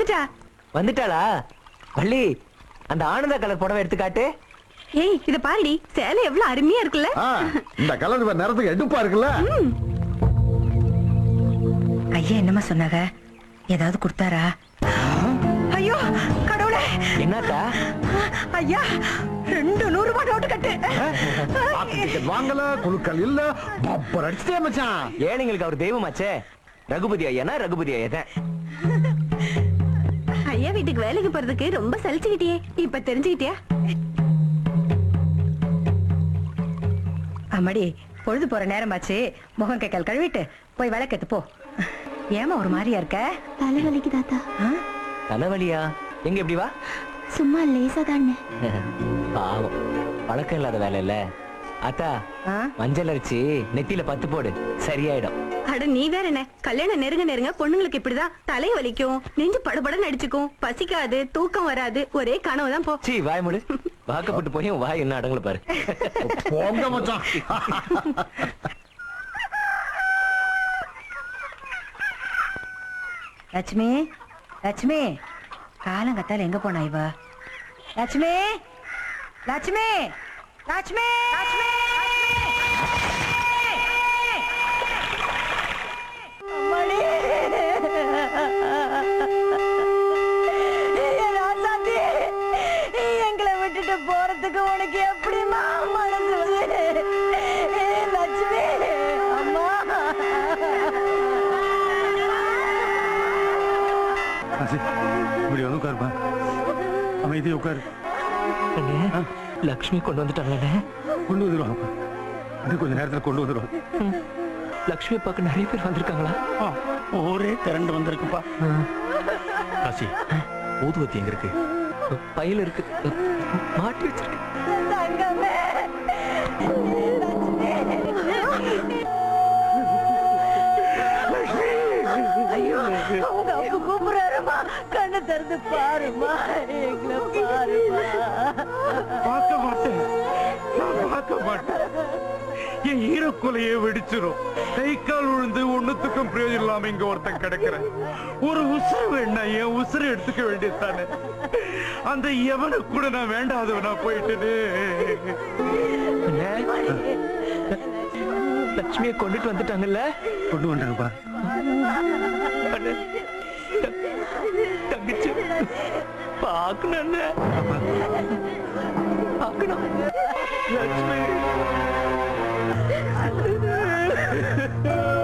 வந்துட்டா வந்துட்டாளா வள்ளி அந்த ஆனந்த கலர் புடவை எடுத்து காட்டு ஏய் இத பாருடி சேலை எவ்வளவு அருமையா இருக்குல்ல ஆ, இந்த கலர் நேரத்துக்கு எடுப்பா இருக்குல்ல ஐயா என்னம்மா சொன்னாங்க ஏதாவது கொடுத்தாரா ஐயோ கடவுளே என்னக்கா ஐயா ரெண்டு நூறு ரூபாய் நோட்டு கட்டு பாக்கு டிக்கெட் வாங்கல குழுக்கள் இல்ல பப்பர் அடிச்சுட்டே மச்சான் ஏழைங்களுக்கு அவர் தெய்வமாச்சே ரகுபதி ஐயானா ரகுபதி ஐயா தான் ஐயா வீட்டுக்கு வேலைக்கு போறதுக்கு ரொம்ப சலிச்சுக்கிட்டியே இப்ப தெரிஞ்சுக்கிட்டியா அம்மாடி பொழுது போற நேரமாச்சு முகம் கைக்கால் கழுவிட்டு போய் விளக்கெத்து போ ஏமா ஒரு மாதிரியா இருக்க தலைவலிக்கு தாத்தா ஆ? தலைவலியா எங்க இப்படி வா சும்மா லேசா தானே பாவம் பழக்கம் இல்லாத வேலை இல்ல அத்தா ஆ? மஞ்சள் அரைச்சி நெத்தியில பத்து போடு சரியாயிடும் அட நீ வேற என்ன கல்யாணம் நெருங்க நெருங்க பொண்ணுங்களுக்கு இப்படிதான் தலை வலிக்கும் நெஞ்சு படபடன்னு அடிச்சுக்கும் பசிக்காது தூக்கம் வராது ஒரே கனவு தான் போ சீ வாய் முடு வாக்கப்பட்டு போய் உன் வாய் என்ன அடங்கல பாரு போங்க மச்சான் லட்சுமி லட்சுமி காலங்கத்தால எங்க போனா இவ லட்சுமி லட்சுமி லட்சுமி லட்சுமி அம்மாடி. என் ராசாத்தி, எங்களை விட்டுட்டு போறதுக்கு உனக்கு எப்படிமா மனசு வருது? லட்சுமி அம்மா காசி, இப்படி வந்து உட்காருப்பா அமைதி உட்காரு அண்ணே, லக்ஷ்மி கொண்டு வந்துட்டாங்கண்ணே கொண்டு வந்துருவாங்கப்பா இன்னும் கொஞ்ச நேரத்துல கொண்டு வந்துருவாங்க லக்ஷ்மி பார்க்க நிறைய பேர் வந்திருக்காங்களா ஆ, ஒரே திரண்டு வந்திருக்குப்பா காசி ஊதுவத்தி எங்க இருக்கு பையில இருக்கு மாட்டி வச்சிருக்கேன் தங்கமே ஐயோ உங்க அப்பா கூப்பிடுறாருமா கண்ணை திறந்து பாருமா எங்களை பாருமா பார்க்க மாட்டேன் நான் பார்க்க மாட்டேன் என் ஈரக்குலையே வெடிச்சிரும் கை கால் விழுந்து ஒண்ணுத்துக்கும் பிரயோஜனம் இல்லாம இங்க ஒருத்தன் கிடக்குறேன் ஒரு உசுறு வேணா என் உசுறு எடுத்துக்க வேண்டியது தானே அந்த எவனை கூட நான் வேண்டாதவனா போயிட்டேனே அண்ணே, லக்ஷ்மியை கொண்டுட்டு வந்துட்டாங்கல்ல கொண்டு வந்துட்டாங்கப்பா அண்ணே, த- தங்கச்சி பார்க்கணும் அண்ணே. பார்க்கணும் லக்ஷ்மி